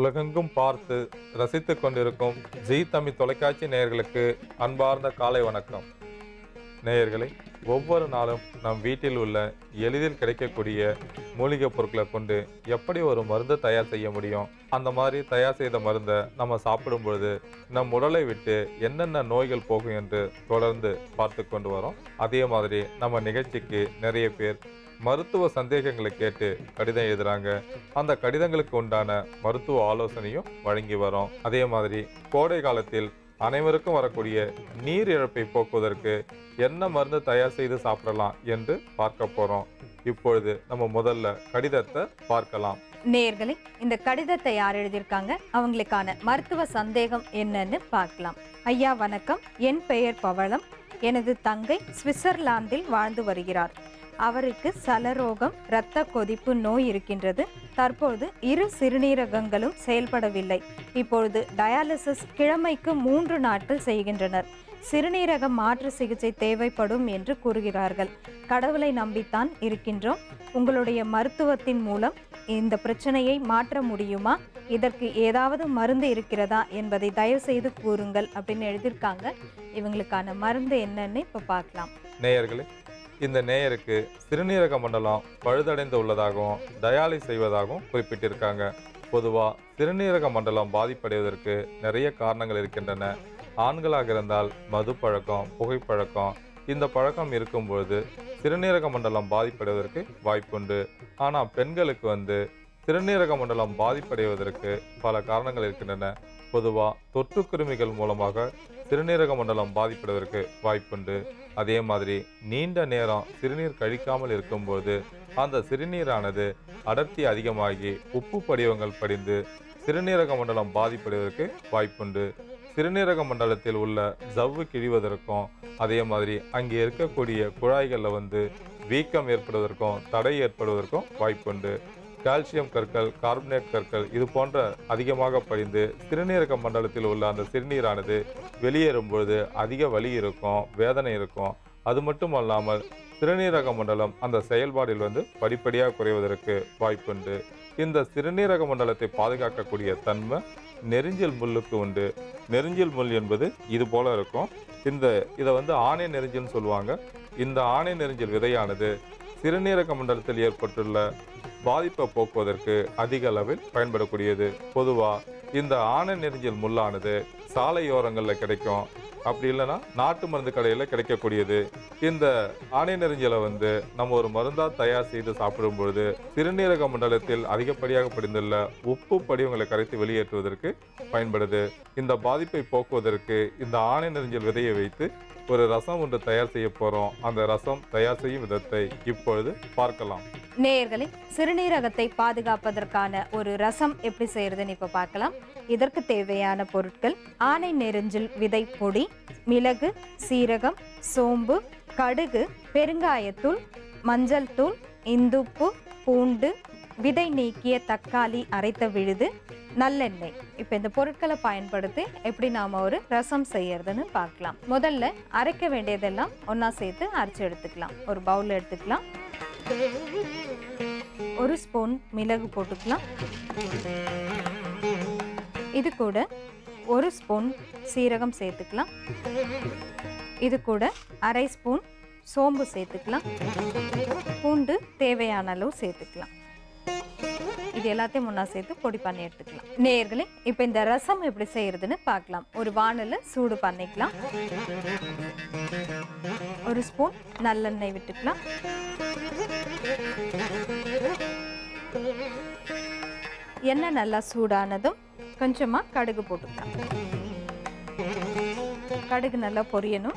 உலகெங்கும் பார்த்து ரசித்துக் கொண்டிருக்கும் ஜீ தமிழ் தொலைக்காட்சி நேயர்களுக்கு அன்பார்ந்த காலை வணக்கம் நேயர்களே ஒவ்வொரு நாளும் நம் வீட்டில் உள்ள எளிதில் கிடைக்கக்கூடிய மூலிகைப் பொருட்களை கொண்டு எப்படி ஒரு மருந்து தயார் செய்ய முடியும் அந்த மாதிரி தயார் செய்த மருந்தை நம்ம சாப்பிடும் பொழுது நம் உடலை விட்டு என்னென்ன நோய்கள் போகும் என்று தொடர்ந்து பார்த்து கொண்டு வரோம் அதே மாதிரி நம்ம நிகழ்ச்சிக்கு நிறைய பேர் மருத்துவ சந்தேகங்களை கேட்டு கடிதம் எழுதுறாங்க அந்த கடிதங்களுக்கு உண்டான மருத்துவ ஆலோசனையும் வழங்கி வரோம் அதே மாதிரி கோடை காலத்தில் அனைவருக்கும் வரக்கூடிய நீர் இழப்பை போக்குவதற்கு என்ன மருந்து தயார் செய்து சாப்பிடலாம் என்று பார்க்க போறோம் இப்பொழுது நம்ம முதல்ல கடிதத்தை பார்க்கலாம் நேயர்களே இந்த கடிதத்தை யார் எழுதியிருக்காங்க அவங்களுக்கான மருத்துவ சந்தேகம் என்னன்னு பார்க்கலாம் ஐயா வணக்கம் என் பெயர் பவளம் எனது தங்கை சுவிட்சர்லாந்தில் வாழ்ந்து வருகிறார் அவருக்கு சலரோகம் இரத்த கொதிப்பு நோய் இருக்கின்றது தற்பொழுது இரு சிறுநீரகங்களும் செயல்படவில்லை இப்பொழுது டயாலிசிஸ் கிழமைக்கு மூன்று நாட்கள் செய்கின்றனர் சிறுநீரக மாற்று சிகிச்சை தேவைப்படும் என்று கூறுகிறார்கள் கடவுளை நம்பித்தான் இருக்கின்றோம் உங்களுடைய மருத்துவத்தின் மூலம் இந்த பிரச்சனையை மாற்ற முடியுமா இதற்கு ஏதாவது மருந்து இருக்கிறதா என்பதை தயவு செய்து கூறுங்கள் அப்படின்னு எழுதியிருக்காங்க இவங்களுக்கான மருந்து என்னன்னு இப்போ பார்க்கலாம் நேயர்களே இந்த நேயருக்கு சிறுநீரக மண்டலம் பழுதடைந்து உள்ளதாகவும் டயாலிஸ் செய்வதாகவும் குறிப்பிட்டிருக்காங்க பொதுவாக சிறுநீரக மண்டலம் பாதிப்படைவதற்கு நிறைய காரணங்கள் இருக்கின்றன ஆண்களாக இருந்தால் மது பழக்கம் புகைப்பழக்கம் இந்த பழக்கம் இருக்கும்பொழுது சிறுநீரக மண்டலம் பாதிப்படைவதற்கு வாய்ப்புண்டு ஆனால் பெண்களுக்கு வந்து சிறுநீரக மண்டலம் பாதிப்படைவதற்கு பல காரணங்கள் இருக்கின்றன பொதுவாக தொற்று கிருமிகள் மூலமாக சிறுநீரக மண்டலம் பாதிப்படைவதற்கு வாய்ப்புண்டு அதே மாதிரி நீண்ட நேரம் சிறுநீர் கழிக்காமல் இருக்கும்போது அந்த சிறுநீரானது அடர்த்தி அதிகமாகி உப்பு படிவங்கள் படிந்து சிறுநீரக மண்டலம் பாதிப்படைவதற்கு வாய்ப்புண்டு சிறுநீரக மண்டலத்தில் உள்ள ஜவ்வு கிழிவதற்கும் அதே மாதிரி அங்கே இருக்கக்கூடிய குழாய்களில் வந்து வீக்கம் ஏற்படுவதற்கும் தடை ஏற்படுவதற்கும் வாய்ப்புண்டு கால்சியம் கற்கள் கார்பனேட் கற்கள் இது போன்ற அதிகமாக படிந்து சிறுநீரக மண்டலத்தில் உள்ள அந்த சிறுநீரானது வெளியேறும் பொழுது அதிக வலி இருக்கும் வேதனை இருக்கும் அது மட்டும் அல்லாமல் சிறுநீரக மண்டலம் அந்த செயல்பாடில் வந்து படிப்படியாக குறைவதற்கு வாய்ப்புண்டு இந்த சிறுநீரக மண்டலத்தை பாதுகாக்கக்கூடிய தன்மை நெரிஞ்சல் முள்ளுக்கு உண்டு நெரிஞ்சல் முள் என்பது இது போல இருக்கும் இந்த இதை வந்து ஆணை நெரிஞ்சல்னு சொல்லுவாங்க இந்த ஆணை நெரிஞ்சல் விதையானது சிறுநீரக மண்டலத்தில் ஏற்பட்டுள்ள பாதிப்பை போக்குவதற்கு அதிக அளவில் பயன்படக்கூடியது பொதுவாக இந்த ஆணை நெரிஞ்சல் முள்ளானது சாலையோரங்களில் கிடைக்கும் அப்படி இல்லைன்னா நாட்டு மருந்து கடையில் கிடைக்கக்கூடியது இந்த ஆணை நெரிஞ்சலை வந்து நம்ம ஒரு மருந்தா தயார் செய்து சாப்பிடும் பொழுது சிறுநீரக மண்டலத்தில் அதிகப்படியாக படிந்துள்ள உப்பு படிவங்களை கரைத்து வெளியேற்றுவதற்கு பயன்படுது இந்த பாதிப்பை போக்குவதற்கு இந்த ஆணை நெரிஞ்சல் விதையை வைத்து ஒரு ரசம் ஒன்று தயார் செய்ய போறோம் அந்த ரசம் தயார் செய்யும் விதத்தை இப்பொழுது பார்க்கலாம் நேயர்களே சிறுநீரகத்தை பாதுகாப்பதற்கான ஒரு ரசம் எப்படி செய்யறதுன்னு இப்போ பார்க்கலாம் இதற்கு தேவையான பொருட்கள் ஆனை நெரிஞ்சில் விதை பொடி மிளகு சீரகம் சோம்பு கடுகு பெருங்காயத்தூள் மஞ்சள் தூள் இந்துப்பு பூண்டு விதை நீக்கிய தக்காளி அரைத்த விழுது நல்லெண்ணெய் இப்போ இந்த பொருட்களை பயன்படுத்தி எப்படி நாம் ஒரு ரசம் செய்யறதுன்னு பார்க்கலாம் முதல்ல அரைக்க வேண்டியதெல்லாம் ஒன்றா சேர்த்து அரைச்சி எடுத்துக்கலாம் ஒரு பவுல் எடுத்துக்கலாம் ஒரு ஸ்பூன் மிளகு போட்டுக்கலாம் இது கூட ஒரு ஸ்பூன் சீரகம் சேர்த்துக்கலாம் இது கூட அரை ஸ்பூன் சோம்பு சேர்த்துக்கலாம் பூண்டு தேவையான அளவு சேர்த்துக்கலாம் இது எல்லாத்தையும் முன்னா சேர்த்து பொடி பண்ணி எடுத்துக்கலாம் நேயர்களே இப்போ இந்த ரசம் எப்படி செய்யறதுன்னு பார்க்கலாம் ஒரு வானல சூடு பண்ணிக்கலாம் ஒரு ஸ்பூன் நல்லெண்ணெய் விட்டுக்கலாம் எண்ணெய் நல்லா சூடானதும் கொஞ்சமாக கடுகு போட்டுக்கலாம் கடுகு நல்லா பொரியணும்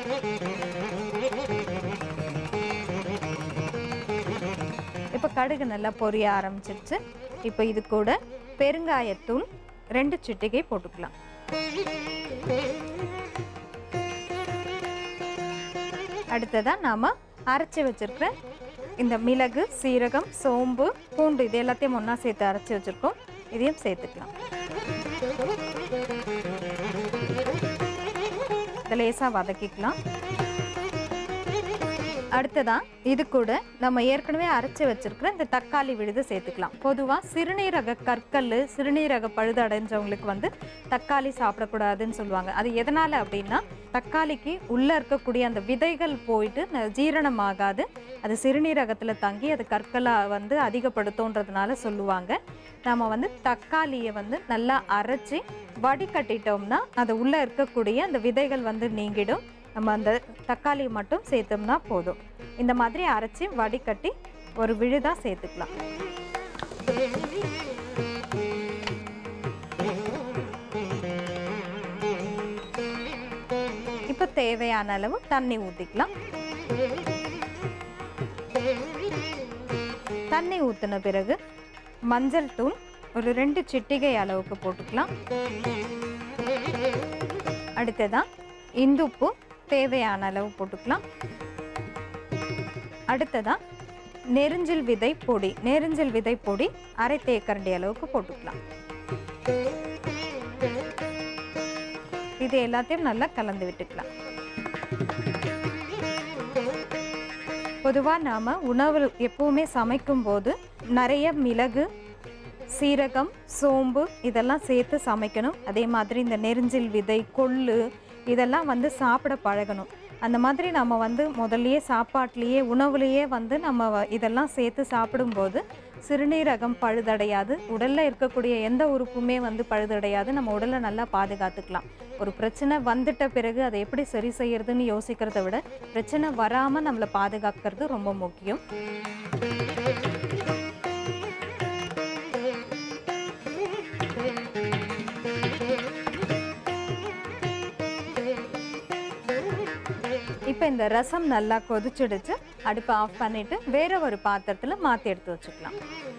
இப்போ கடுகு நல்லா பொரிய ஆரம்பிச்சிருச்சு இப்போ இது கூட பெருங்காயத்தூள் ரெண்டு சிட்டிகை போட்டுக்கலாம் அடுத்ததா நாம அரைச்சி வச்சிருக்கிற இந்த மிளகு சீரகம் சோம்பு பூண்டு இது எல்லாத்தையும் ஒன்றா சேர்த்து அரைச்சி வச்சிருக்கோம் இதையும் சேர்த்துக்கலாம் இதை லேசாக வதக்கிக்கலாம் அடுத்ததா இது கூட நம்ம ஏற்கனவே அரைச்சி வச்சிருக்கிற இந்த தக்காளி விழுது சேர்த்துக்கலாம் பொதுவாக சிறுநீரக கற்கல் சிறுநீரக பழுது அடைஞ்சவங்களுக்கு வந்து தக்காளி சாப்பிடக்கூடாதுன்னு சொல்லுவாங்க அது எதனால அப்படின்னா தக்காளிக்கு உள்ள இருக்கக்கூடிய அந்த விதைகள் போயிட்டு ந- ஜீரணமாகாது அது சிறுநீரகத்தில் தங்கி அது கற்களை வந்து அதிகப்படுத்தும்ன்றதுனால சொல்லுவாங்க நம்ம வந்து தக்காளியை வந்து நல்லா அரைச்சி வடிகட்டிட்டோம்னா அது உள்ளே இருக்கக்கூடிய அந்த விதைகள் வந்து நீங்கிடும் நம்ம அந்த தக்காளியை மட்டும் சேர்த்தோம்னா போதும் இந்த மாதிரி அரைச்சி வடிகட்டி ஒரு விழுதா சேர்த்துக்கலாம் இப்போ தேவையான அளவு தண்ணி ஊற்றிக்கலாம் தண்ணி ஊற்றின பிறகு மஞ்சள் தூள் ஒரு ரெண்டு சிட்டிகை அளவுக்கு போட்டுக்கலாம் அடுத்ததா இந்துப்பு தேவையான அளவு போட்டுக்கலாம் அடுத்ததா நெரிஞ்சில் விதை பொடி நெரிஞ்சில் விதை பொடி அரை தேக்கரண்டி அளவுக்கு போட்டுக்கலாம் இது எல்லாத்தையும் நல்லா கலந்து விட்டுக்கலாம் பொதுவாக நாம் உணவு எப்பவுமே சமைக்கும் போது நிறைய மிளகு சீரகம் சோம்பு இதெல்லாம் சேர்த்து சமைக்கணும் அதே மாதிரி இந்த நெரிஞ்சில் விதை கொள்ளு இதெல்லாம் வந்து சாப்பிட பழகணும் அந்த மாதிரி நம்ம வந்து முதல்லயே சாப்பாட்லேயே உணவுலேயே வந்து நம்ம வ- இதெல்லாம் சேர்த்து சாப்பிடும்போது சிறுநீரகம் பழுதடையாது உடலில் இருக்கக்கூடிய எந்த உறுப்புமே வந்து பழுதடையாது நம்ம உடலை நல்லா பாதுகாத்துக்கலாம் ஒரு பிரச்சனை வந்துட்ட பிறகு அதை எப்படி சரி செய்யறதுன்னு யோசிக்கிறத விட பிரச்சனை வராமல் நம்மளை பாதுகாக்கிறது ரொம்ப முக்கியம் இப்போ இந்த ரசம் நல்லா கொதிச்சிடுச்சு அடுப்பை ஆஃப் பண்ணிட்டு வேற ஒரு பாத்திரத்துல மாத்தி எடுத்து வச்சுக்கலாம்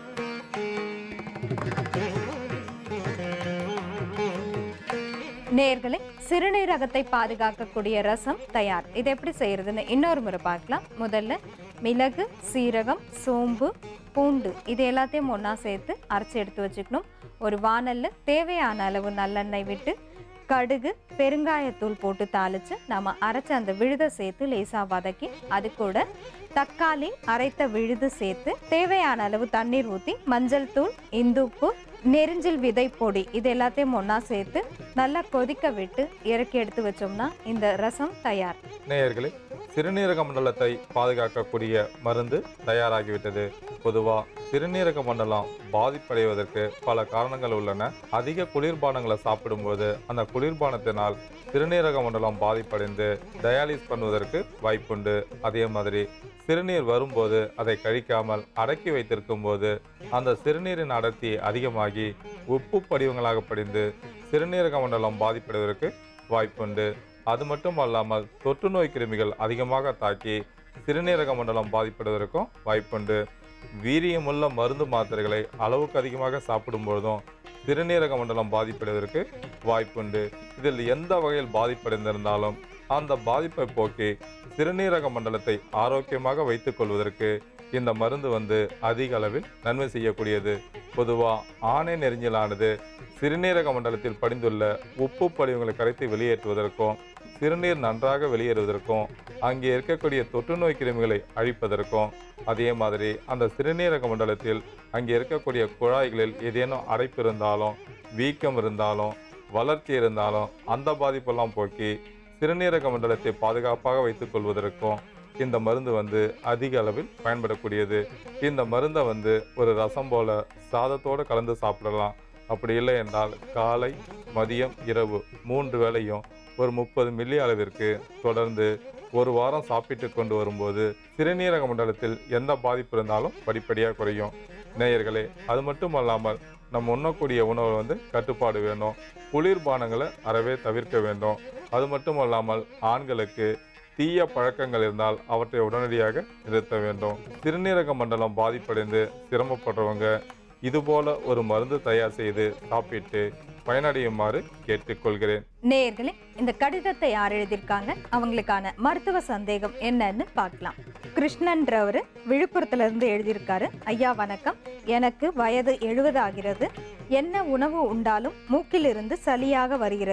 நேர்களை சிறுநீரகத்தை பாதுகாக்கக்கூடிய ரசம் தயார் இது எப்படி செய்யறதுன்னு இன்னொரு முறை பார்க்கலாம் முதல்ல மிளகு சீரகம் சோம்பு பூண்டு இது எல்லாத்தையும் ஒன்றா சேர்த்து அரைச்சி எடுத்து வச்சுக்கணும் ஒரு வாணல்ல தேவையான அளவு நல்லெண்ணெய் விட்டு கடுகு பெருங்காயத்தூள் போட்டு தாளித்து நம்ம அரைச்ச அந்த விழுதை சேர்த்து லேசாக வதக்கி அது கூட தக்காளி அரைத்த விழுது சேர்த்து தேவையான அளவு தண்ணீர் ஊற்றி மஞ்சள் தூள் இந்துப்பு நெரிஞ்சில் விதை பொடி இது எல்லாத்தையும் ஒன்றா சேர்த்து நல்லா கொதிக்க விட்டு இறக்கி எடுத்து வச்சோம்னா இந்த ரசம் தயார் நேயர்களே சிறுநீரக மண்டலத்தை பாதுகாக்கக்கூடிய மருந்து தயாராகிவிட்டது பொதுவா சிறுநீரக மண்டலம் பாதிப்படைவதற்கு பல காரணங்கள் உள்ளன அதிக குளிர்பானங்களை சாப்பிடும்போது அந்த குளிர்பானத்தினால் சிறுநீரக மண்டலம் பாதிப்படைந்து டயாலிஸ் பண்ணுவதற்கு வாய்ப்புண்டு அதே மாதிரி சிறுநீர் வரும்போது அதை கழிக்காமல் அடக்கி வைத்திருக்கும் போது அந்த சிறுநீரின் அடர்த்தி அதிகமாகி உப்பு படிவங்களாக படிந்து சிறுநீரக மண்டலம் பாதிப்படைவதற்கு வாய்ப்புண்டு அது மட்டும் அல்லாமல் தொற்று நோய் கிருமிகள் அதிகமாக தாக்கி சிறுநீரக மண்டலம் பாதிப்படுவதற்கும் வாய்ப்புண்டு வீரியமுள்ள மருந்து மாத்திரைகளை அளவுக்கு அதிகமாக சாப்பிடும் பொழுதும் சிறுநீரக மண்டலம் பாதிப்படைவதற்கு வாய்ப்புண்டு இதில் எந்த வகையில் பாதிப்படைந்திருந்தாலும் அந்த பாதிப்பை போக்கி சிறுநீரக மண்டலத்தை ஆரோக்கியமாக வைத்துக் கொள்வதற்கு இந்த மருந்து வந்து அதிக அளவில் நன்மை செய்யக்கூடியது பொதுவாக ஆணை நெறிஞ்சலானது சிறுநீரக மண்டலத்தில் படிந்துள்ள உப்பு படிவங்களை கரைத்து வெளியேற்றுவதற்கும் சிறுநீர் நன்றாக வெளியேறுவதற்கும் அங்கே இருக்கக்கூடிய தொற்று நோய் கிருமிகளை அழிப்பதற்கும் அதே மாதிரி அந்த சிறுநீரக மண்டலத்தில் அங்கே இருக்கக்கூடிய குழாய்களில் ஏதேனும் அடைப்பு இருந்தாலும் வீக்கம் இருந்தாலும் வளர்ச்சி இருந்தாலும் அந்த பாதிப்பெல்லாம் போக்கி சிறுநீரக மண்டலத்தை பாதுகாப்பாக வைத்துக் கொள்வதற்கும் இந்த மருந்து வந்து அதிக அளவில் பயன்படக்கூடியது இந்த மருந்தை வந்து ஒரு ரசம் போல சாதத்தோடு கலந்து சாப்பிடலாம் அப்படி இல்லை என்றால் காலை மதியம் இரவு மூன்று வேளையும் ஒரு முப்பது மில்லி அளவிற்கு தொடர்ந்து ஒரு வாரம் சாப்பிட்டு கொண்டு வரும்போது சிறுநீரக மண்டலத்தில் எந்த பாதிப்பு இருந்தாலும் படிப்படியாக குறையும் நேயர்களே அது மட்டும் அல்லாமல் நம்ம உண்ணக்கூடிய உணவு வந்து கட்டுப்பாடு வேணும் குளிர்பானங்களை அறவே தவிர்க்க வேண்டும் அது மட்டும் அல்லாமல் ஆண்களுக்கு தீய பழக்கங்கள் இருந்தால் அவற்றை உடனடியாக நிறுத்த வேண்டும் சிறுநீரக மண்டலம் பாதிப்படைந்து சிரமப்படுறவங்க இதுபோல ஒரு மருந்து தயார் செய்து சாப்பிட்டு பயனடையுமாறு கேட்டுக்கொள்கிறேன் நேயர்களே இந்த கடிதத்தை யார் எழுதியிருக்காங்க அவங்களுக்கான மருத்துவ சந்தேகம் என்னன்னு பார்க்கலாம் கிருஷ்ணன்றவர் விழுப்புரத்துல இருந்து எழுதியிருக்காரு ஐயா வணக்கம் எனக்கு வயது எழுபது ஆகிறது என்ன உணவு உண்டாலும் மூக்கிலிருந்து சளியாக வருகிறது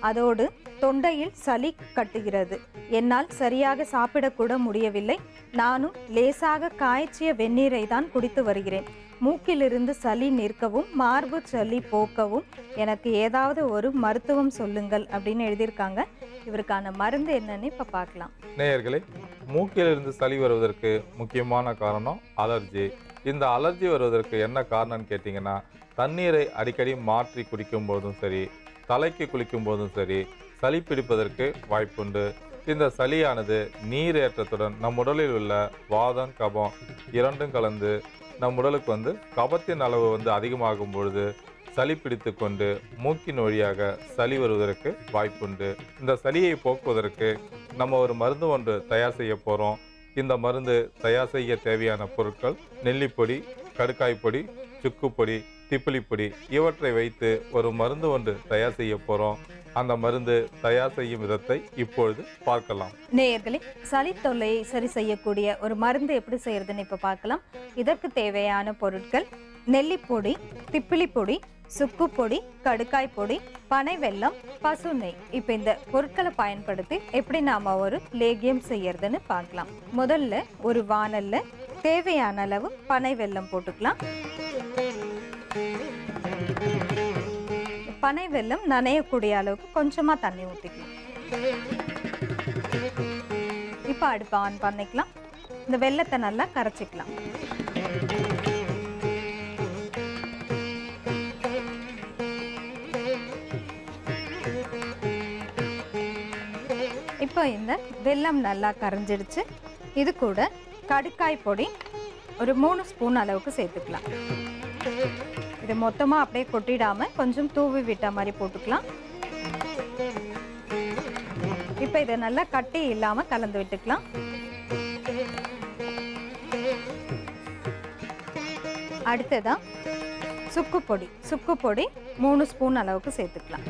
அதோடு தொண்டையில் சளி கட்டுகிறது என்னால் சரியாக சாப்பிடக்கூட முடியவில்லை நானும் லேசாக காய்ச்சிய வெந்நீரை தான் குடித்து வருகிறேன் மூக்கிலிருந்து சளி நிற்கவும் மார்பு சளி போக்கவும் எனக்கு ஏதாவது ஒரு மருத்துவம் சொல்லுங்கள் அப்படின்னு எழுதியிருக்காங்க இவருக்கான மருந்து என்னன்னு இப்போ பார்க்கலாம் நேயர்களே மூக்கிலிருந்து சளி வருவதற்கு முக்கியமான காரணம் அலர்ஜி இந்த அலர்ஜி வருவதற்கு என்ன காரணம்னு கேட்டிங்கன்னா தண்ணீரை அடிக்கடி மாற்றி குடிக்கும் போதும் சரி தலைக்கு குளிக்கும் போதும் சரி சளி பிடிப்பதற்கு வாய்ப்புண்டு இந்த சளியானது நீரேற்றத்துடன் நம் உடலில் உள்ள வாதம் கபம் இரண்டும் கலந்து நம் உடலுக்கு வந்து கபத்தின் அளவு வந்து அதிகமாகும் பொழுது சளி பிடித்து கொண்டு மூக்கின் வழியாக சளி வருவதற்கு வாய்ப்புண்டு இந்த சளியை போக்குவதற்கு நம்ம ஒரு மருந்து ஒன்று தயார் செய்ய போகிறோம் இந்த மருந்து தயார் செய்ய தேவையான பொருட்கள் நெல்லிப்பொடி கடுக்காய் பொடி சுக்குப்பொடி திப்பிலிப்பொடி இவற்றை வைத்து ஒரு மருந்து ஒன்று தயார் செய்ய போகிறோம் அந்த மருந்து தயார் செய்யும் விதத்தை இப்பொழுது பார்க்கலாம் நேயர்களே சளி தொல்லையை சரி செய்யக்கூடிய ஒரு மருந்து எப்படி செய்யறதுன்னு இப்போ பார்க்கலாம் இதற்கு தேவையான பொருட்கள் நெல்லிப்பொடி திப்பிலிப்பொடி சுக்குப்பொடி கடுக்காய் பொடி பனை வெல்லம் பசு நெய் இப்போ இந்த பொருட்களை பயன்படுத்தி எப்படி நாம ஒரு லேகியம் செய்யறதுன்னு பார்க்கலாம் முதல்ல ஒரு வானல்ல தேவையான அளவு பனை வெல்லம் போட்டுக்கலாம் பனை வெல்லம் நனையக்கூடிய அளவுக்கு கொஞ்சமா தண்ணி ஊற்றிக்கலாம் இப்போ அடுப்பு ஆன் பண்ணிக்கலாம் இந்த வெல்லத்தை நல்லா கரைச்சிக்கலாம் இப்போ இந்த வெல்லம் நல்லா கரைஞ்சிடுச்சு இது கூட கடுக்காய் பொடி ஒரு மூணு ஸ்பூன் அளவுக்கு சேர்த்துக்கலாம் இது மொத்தமாக அப்படியே கொட்டிடாம கொஞ்சம் தூவி விட்ட மாதிரி போட்டுக்கலாம் இப்போ இதை நல்லா கட்டி இல்லாமல் கலந்து விட்டுக்கலாம் அடுத்ததா சுக்கு பொடி சுக்கு பொடி மூணு ஸ்பூன் அளவுக்கு சேர்த்துக்கலாம்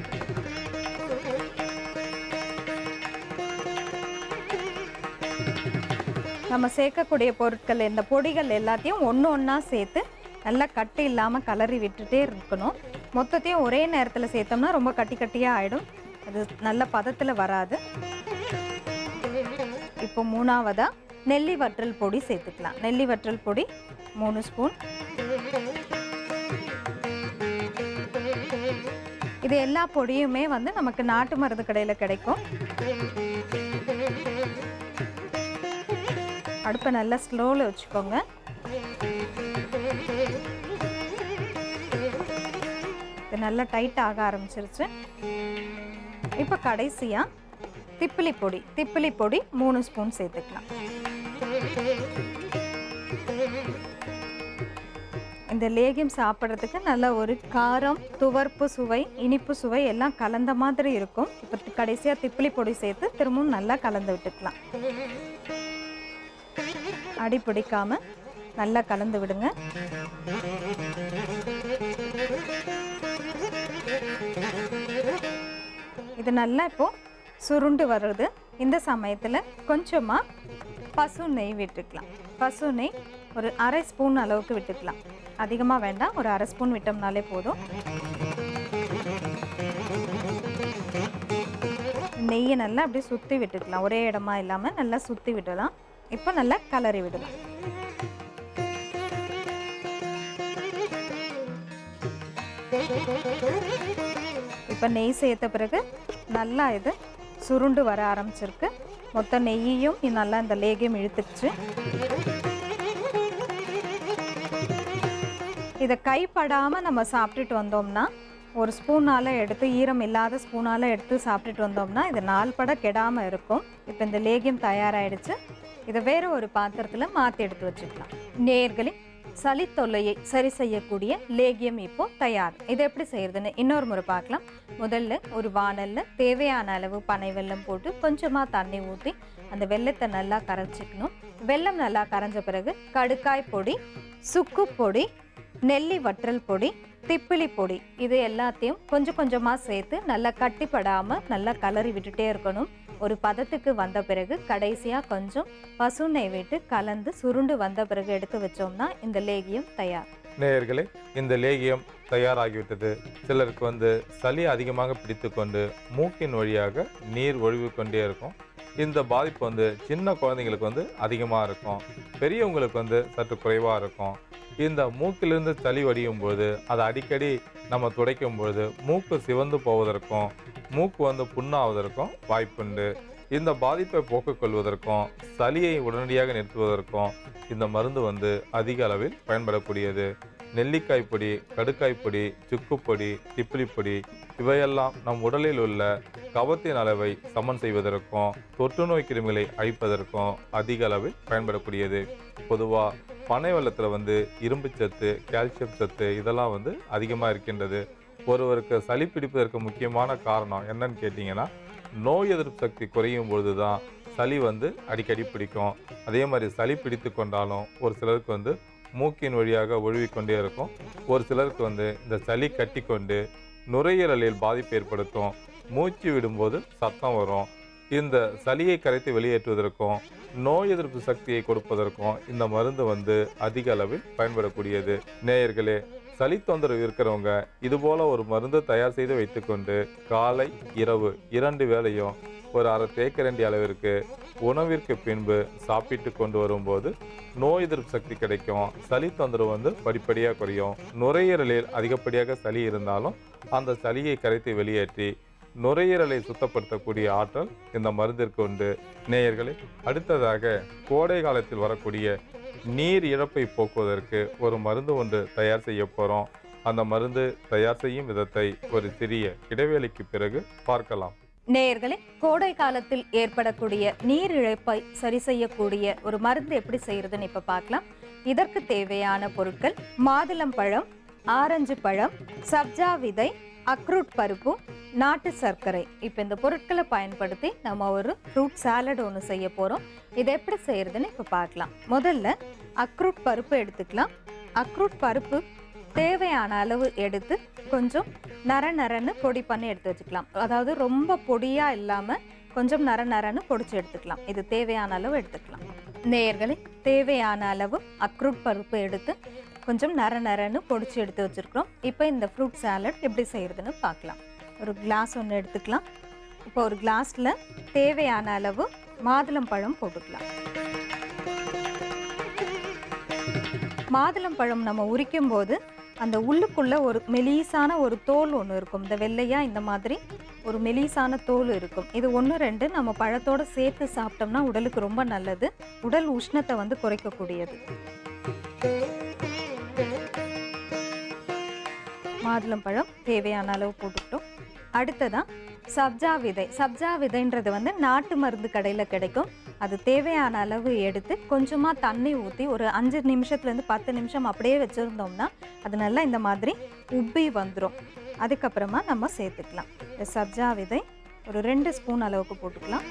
நம்ம சேர்க்கக்கூடிய பொருட்கள் இந்த பொடிகள் எல்லாத்தையும் ஒன்று ஒன்றா சேர்த்து நல்லா கட்டி இல்லாமல் கலரி விட்டுட்டே இருக்கணும் மொத்தத்தையும் ஒரே நேரத்தில் சேர்த்தோம்னா ரொம்ப கட்டி கட்டியாக ஆகிடும் அது நல்ல பதத்தில் வராது இப்போ மூணாவதா நெல்லி வற்றல் பொடி சேர்த்துக்கலாம் நெல்லி வற்றல் பொடி மூணு ஸ்பூன் இது எல்லா பொடியுமே வந்து நமக்கு நாட்டு மருந்து கடையில் கிடைக்கும் அடுப்பை நல்லா ஸ்லோவில் வச்சுக்கோங்க இது நல்லா டைட் ஆக ஆரம்பிச்சிருச்சு இப்போ கடைசியாக திப்பிலி பொடி திப்பிலி பொடி மூணு ஸ்பூன் சேர்த்துக்கலாம் இந்த லேகியம் சாப்பிட்றதுக்கு நல்ல ஒரு காரம் துவர்ப்பு சுவை இனிப்பு சுவை எல்லாம் கலந்த மாதிரி இருக்கும் இப்போ கடைசியாக திப்பிலி பொடி சேர்த்து திரும்பவும் நல்லா கலந்து விட்டுக்கலாம் அடி பிடிக்காம நல்லா கலந்து விடுங்க இது நல்லா இப்போ சுருண்டு வர்றது இந்த சமயத்தில் கொஞ்சமாக பசு நெய் விட்டுக்கலாம் பசு நெய் ஒரு அரை ஸ்பூன் அளவுக்கு விட்டுக்கலாம் அதிகமாக வேண்டாம் ஒரு அரை ஸ்பூன் விட்டோம்னாலே போதும் நெய்யை நல்லா அப்படியே சுற்றி விட்டுக்கலாம் ஒரே இடமா இல்லாமல் நல்லா சுற்றி விடலாம் இப்போ நல்லா கலரி விடலாம் இப்போ நெய் சேர்த்த பிறகு நல்லா இது சுருண்டு வர ஆரம்பிச்சிருக்கு மொத்த நெய்யையும் இது நல்லா இந்த லேகியம் இழுத்துக்குச்சு இதை கைப்படாமல் நம்ம சாப்பிட்டுட்டு வந்தோம்னா ஒரு ஸ்பூனால் எடுத்து ஈரம் இல்லாத ஸ்பூனால் எடுத்து சாப்பிட்டுட்டு வந்தோம்னா இது நாள் பட கெடாமல் இருக்கும் இப்போ இந்த லேகியம் தயாராகிடுச்சு இதை வேற ஒரு பாத்திரத்தில் மாற்றி எடுத்து வச்சுக்கலாம் நேர்களே சளி தொல்லையை சரி செய்யக்கூடிய லேகியம் இப்போ தயார் இதை எப்படி செய்யறதுன்னு இன்னொரு முறை பார்க்கலாம் முதல்ல ஒரு வானல்ல தேவையான அளவு பனை வெல்லம் போட்டு கொஞ்சமாக தண்ணி ஊற்றி அந்த வெல்லத்தை நல்லா கரைச்சிக்கணும் வெல்லம் நல்லா கரைஞ்ச பிறகு கடுக்காய் பொடி சுக்கு பொடி நெல்லி வற்றல் பொடி திப்பிலி பொடி இது எல்லாத்தையும் கொஞ்சம் கொஞ்சமாக சேர்த்து நல்லா கட்டிப்படாமல் நல்லா கலரி விட்டுட்டே இருக்கணும் ஒரு பதத்துக்கு வந்த பிறகு கடைசியாக கொஞ்சம் பசுனை விட்டு கலந்து சுருண்டு வந்த பிறகு எடுத்து வச்சோம்னா இந்த லேகியம் தயார் நேயர்களே இந்த லேகியம் தயாராகிவிட்டது சிலருக்கு வந்து சளி அதிகமாக பிடித்துக்கொண்டு மூக்கின் வழியாக நீர் ஒழிவு கொண்டே இருக்கும் இந்த பாதிப்பு வந்து சின்ன குழந்தைங்களுக்கு வந்து அதிகமாக இருக்கும் பெரியவங்களுக்கு வந்து சற்று குறைவாக இருக்கும் இந்த மூக்கிலிருந்து சளி வடியும் பொழுது அதை அடிக்கடி நம்ம துடைக்கும் பொழுது மூக்கு சிவந்து போவதற்கும் மூக்கு வந்து புண்ணாவதற்கும் வாய்ப்புண்டு இந்த பாதிப்பை போக்கிக் கொள்வதற்கும் சளியை உடனடியாக நிறுத்துவதற்கும் இந்த மருந்து வந்து அதிக அளவில் பயன்படக்கூடியது நெல்லிக்காய் பொடி கடுக்காய் பொடி சுக்குப்பொடி திப்பிலி பொடி இவையெல்லாம் நம் உடலில் உள்ள கபத்தின் அளவை சமன் செய்வதற்கும் தொற்று நோய் கிருமிகளை அழிப்பதற்கும் அதிக அளவில் பயன்படக்கூடியது பொதுவாக பனை வெள்ளத்தில் வந்து இரும்பு சத்து கால்சியம் சத்து இதெல்லாம் வந்து அதிகமாக இருக்கின்றது ஒருவருக்கு சளி பிடிப்பதற்கு முக்கியமான காரணம் என்னன்னு கேட்டிங்கன்னா நோய் எதிர்ப்பு சக்தி குறையும் பொழுது தான் சளி வந்து அடிக்கடி பிடிக்கும் அதே மாதிரி சளி பிடித்து கொண்டாலும் ஒரு சிலருக்கு வந்து மூக்கின் வழியாக ஒழுவிக்கொண்டே இருக்கும் ஒரு சிலருக்கு வந்து இந்த சளி கட்டிக்கொண்டு நுரையீரலில் பாதிப்பு ஏற்படுத்தும் மூச்சு விடும்போது சத்தம் வரும் இந்த சளியை கரைத்து வெளியேற்றுவதற்கும் நோய் எதிர்ப்பு சக்தியை கொடுப்பதற்கும் இந்த மருந்து வந்து அதிக அளவில் பயன்படக்கூடியது நேயர்களே சளி தொந்தரவு இருக்கிறவங்க இது போல ஒரு மருந்து தயார் செய்து வைத்துக்கொண்டு காலை இரவு இரண்டு வேளையும் ஒரு அரை தேக்கரண்டி அளவிற்கு உணவிற்கு பின்பு சாப்பிட்டு கொண்டு வரும்போது நோய் எதிர்ப்பு சக்தி கிடைக்கும் சளி தொந்தரவு வந்து படிப்படியாக குறையும் நுரையீரலில் அதிகப்படியாக சளி இருந்தாலும் அந்த சளியை கரைத்து வெளியேற்றி நுரையீரலை சுத்தப்படுத்தக்கூடிய ஆற்றல் இந்த மருந்திற்கு உண்டு நேயர்களே அடுத்ததாக கோடை காலத்தில் வரக்கூடிய நீர் இழப்பை போக்குவதற்கு ஒரு மருந்து ஒன்று தயார் செய்ய போகிறோம் அந்த மருந்து தயார் செய்யும் விதத்தை ஒரு சிறிய இடைவேளைக்கு பிறகு பார்க்கலாம் நேயர்களே கோடை காலத்தில் ஏற்படக்கூடிய நீர் இழப்பை சரி செய்யக்கூடிய ஒரு மருந்து எப்படி செய்யறதுன்னு இப்ப பார்க்கலாம் இதற்கு தேவையான பொருட்கள் மாதுளம் பழம் ஆரஞ்சு பழம் சப்ஜா விதை அக்ரூட் பருப்பு நாட்டு சர்க்கரை இப்போ இந்த பொருட்களை பயன்படுத்தி நம்ம ஒரு ஃப்ரூட் சாலட் ஒன்று செய்ய போகிறோம் இதை எப்படி செய்யறதுன்னு இப்போ பார்க்கலாம் முதல்ல அக்ரூட் பருப்பு எடுத்துக்கலாம் அக்ரூட் பருப்பு தேவையான அளவு எடுத்து கொஞ்சம் நர நரன்னு பொடி பண்ணி எடுத்து வச்சுக்கலாம் அதாவது ரொம்ப பொடியா இல்லாம கொஞ்சம் நர நரன்னு பொடிச்சு எடுத்துக்கலாம் இது தேவையான அளவு எடுத்துக்கலாம் நேயர்களே தேவையான அளவு அக்ரூட் பருப்பு எடுத்து கொஞ்சம் நர நரன்னு பொடிச்சு எடுத்து வச்சிருக்கிறோம் இப்போ இந்த ஃப்ரூட் சாலட் எப்படி செய்யறதுன்னு பார்க்கலாம் ஒரு கிளாஸ் ஒன்று எடுத்துக்கலாம் இப்போ ஒரு கிளாஸ்ல தேவையான அளவு மாதுளம் பழம் போட்டுக்கலாம் மாதுளம் பழம் நம்ம உரிக்கும் போது அந்த உள்ளுக்குள்ள ஒரு மெலிசான ஒரு தோல் ஒன்று இருக்கும் இந்த வெள்ளையா இந்த மாதிரி ஒரு மெலிசான தோல் இருக்கும் இது ஒன்று ரெண்டு நம்ம பழத்தோட சேர்த்து சாப்பிட்டோம்னா உடலுக்கு ரொம்ப நல்லது உடல் உஷ்ணத்தை வந்து குறைக்கக்கூடியது மாதுளம் பழம் தேவையான அளவு போட்டுக்கிட்டோம் அடுத்ததா சப்ஜா விதை சப்ஜா விதைன்றது வந்து நாட்டு மருந்து கடையில் கிடைக்கும் அது தேவையான அளவு எடுத்து கொஞ்சமாக தண்ணி ஊற்றி ஒரு அஞ்சு நிமிஷத்துலேருந்து பத்து நிமிஷம் அப்படியே வச்சுருந்தோம்னா அது நல்லா இந்த மாதிரி உப்பி வந்துடும் அதுக்கப்புறமா நம்ம சேர்த்துக்கலாம் இந்த சப்ஜா விதை ஒரு ரெண்டு ஸ்பூன் அளவுக்கு போட்டுக்கலாம்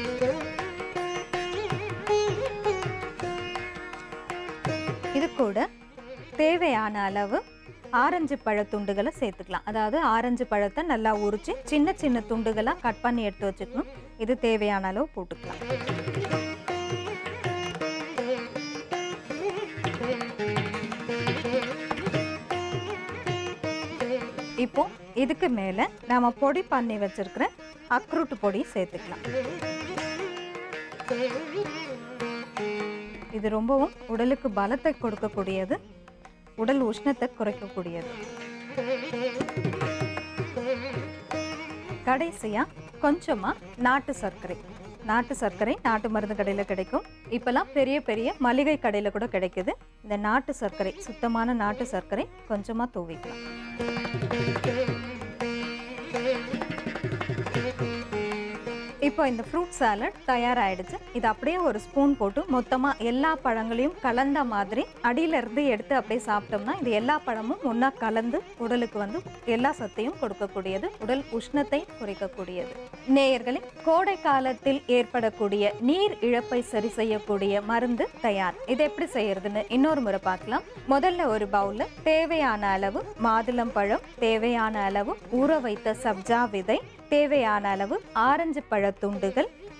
இது கூட தேவையான அளவு ஆரஞ்சு பழ துண்டுகளை சேர்த்துக்கலாம் அதாவது ஆரஞ்சு பழத்தை நல்லா உரிச்சு சின்ன சின்ன துண்டுகளாக கட் பண்ணி எடுத்து வச்சுக்கணும் இது தேவையான அளவு போட்டுக்கலாம் இப்போ இதுக்கு மேலே நாம பொடி பண்ணி வச்சிருக்கிற அக்ரூட் பொடி சேர்த்துக்கலாம் இது ரொம்பவும் உடலுக்கு பலத்தை கொடுக்கக்கூடியது உடல் உஷ்ணத்தை குறைக்கக்கூடியது கடைசியா கொஞ்சமா நாட்டு சர்க்கரை நாட்டு சர்க்கரை நாட்டு மருந்து கடையில் கிடைக்கும் இப்போல்லாம் பெரிய பெரிய மளிகை கடையில் கூட கிடைக்குது இந்த நாட்டு சர்க்கரை சுத்தமான நாட்டு சர்க்கரை கொஞ்சமாக தூவிக்கலாம் இப்போ இந்த ஃப்ரூட் சாலட் தயாராகிடுச்சு இது அப்படியே ஒரு ஸ்பூன் போட்டு மொத்தமாக எல்லா பழங்களையும் கலந்த மாதிரி அடியில இருந்து எடுத்து அப்படியே சாப்பிட்டோம்னா இது எல்லா பழமும் ஒன்றா கலந்து உடலுக்கு வந்து எல்லா சத்தையும் கொடுக்கக்கூடியது உடல் உஷ்ணத்தை குறைக்கக்கூடியது நேயர்களே கோடை காலத்தில் ஏற்படக்கூடிய நீர் இழப்பை சரி செய்யக்கூடிய மருந்து தயார் இது எப்படி செய்யறதுன்னு இன்னொரு முறை பார்க்கலாம் முதல்ல ஒரு பவுல்ல தேவையான அளவு மாதுளம் பழம் தேவையான அளவு ஊற வைத்த சப்ஜா விதை தேவையான அளவு ஆரஞ்சு பழ துண்டுகள்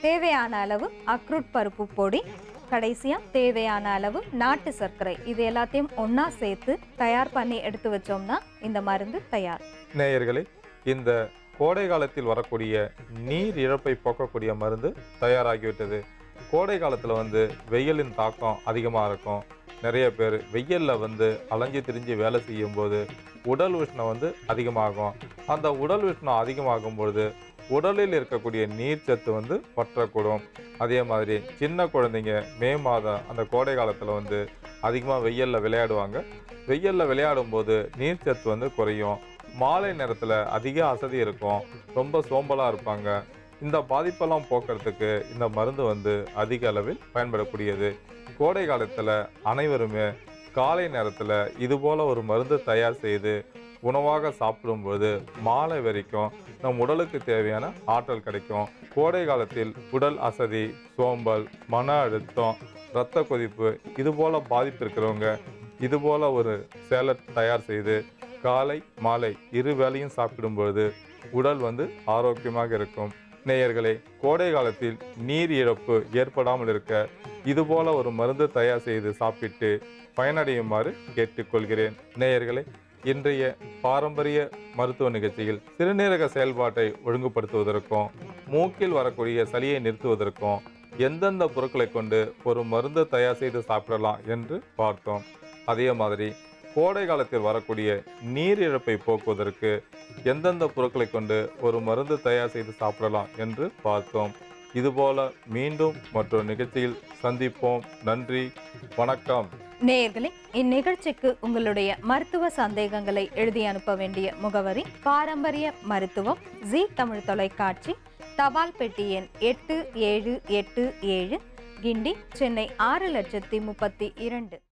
தேவையான அளவு அக்ரூட் பருப்பு பொடி கடைசியா தேவையான அளவு நாட்டு சர்க்கரை இது எல்லாத்தையும் ஒண்ணா சேர்த்து தயார் பண்ணி எடுத்து வச்சோம்னா இந்த மருந்து தயார் நேயர்களே இந்த கோடை காலத்தில் வரக்கூடிய நீர் இழப்பை போக்கக்கூடிய மருந்து தயாராகிவிட்டது கோடை காலத்தில் வந்து வெயிலின் தாக்கம் அதிகமாக இருக்கும் நிறைய பேர் வெயிலில் வந்து அலைஞ்சு திரிஞ்சு வேலை செய்யும்போது உடல் உஷ்ணம் வந்து அதிகமாகும் அந்த உடல் உஷ்ணம் அதிகமாகும் பொழுது உடலில் இருக்கக்கூடிய நீர்ச்சத்து வந்து பற்றக்கூடும் அதே மாதிரி சின்ன குழந்தைங்க மே மாதம் அந்த கோடை காலத்தில் வந்து அதிகமாக வெயிலில் விளையாடுவாங்க வெயிலில் விளையாடும் போது நீர்ச்சத்து வந்து குறையும் மாலை நேரத்தில் அதிக அசதி இருக்கும் ரொம்ப சோம்பலாக இருப்பாங்க இந்த பாதிப்பெல்லாம் போக்குறதுக்கு இந்த மருந்து வந்து அதிக அளவில் பயன்படக்கூடியது கோடை காலத்தில் அனைவருமே காலை நேரத்தில் இது போல ஒரு மருந்து தயார் செய்து உணவாக சாப்பிடும்போது மாலை வரைக்கும் நம் உடலுக்கு தேவையான ஆற்றல் கிடைக்கும் கோடை காலத்தில் உடல் அசதி சோம்பல் மன அழுத்தம் இரத்த கொதிப்பு இது போல பாதிப்பு இருக்கிறவங்க இது போல ஒரு சேலட் தயார் செய்து காலை மாலை இரு வேளையும் சாப்பிடும்பொழுது உடல் வந்து ஆரோக்கியமாக இருக்கும் நேயர்களே கோடை காலத்தில் நீர் இழப்பு ஏற்படாமல் இருக்க இது போல ஒரு மருந்து தயார் செய்து சாப்பிட்டு பயனடையுமாறு கேட்டுக்கொள்கிறேன் நேயர்களே இன்றைய பாரம்பரிய மருத்துவ நிகழ்ச்சியில் சிறுநீரக செயல்பாட்டை ஒழுங்குபடுத்துவதற்கும் மூக்கில் வரக்கூடிய சளியை நிறுத்துவதற்கும் எந்தெந்த பொருட்களை கொண்டு ஒரு மருந்து தயார் செய்து சாப்பிடலாம் என்று பார்த்தோம் அதே மாதிரி கோடை காலத்தில் வரக்கூடிய நீர் இழப்பை போக்குவதற்கு எந்தெந்த பொருட்களை கொண்டு ஒரு மருந்து தயார் செய்து சாப்பிடலாம் என்று பார்த்தோம் இதுபோல மீண்டும் மற்றொரு நிகழ்ச்சியில் சந்திப்போம் நன்றி வணக்கம் நேயர்களே இந்நிகழ்ச்சிக்கு உங்களுடைய மருத்துவ சந்தேகங்களை எழுதி அனுப்ப வேண்டிய முகவரி பாரம்பரிய மருத்துவம் ஜி தமிழ் தொலைக்காட்சி தபால் பெட்டி எண் எட்டு ஏழு எட்டு ஏழு கிண்டி சென்னை ஆறு லட்சத்தி முப்பத்தி இரண்டு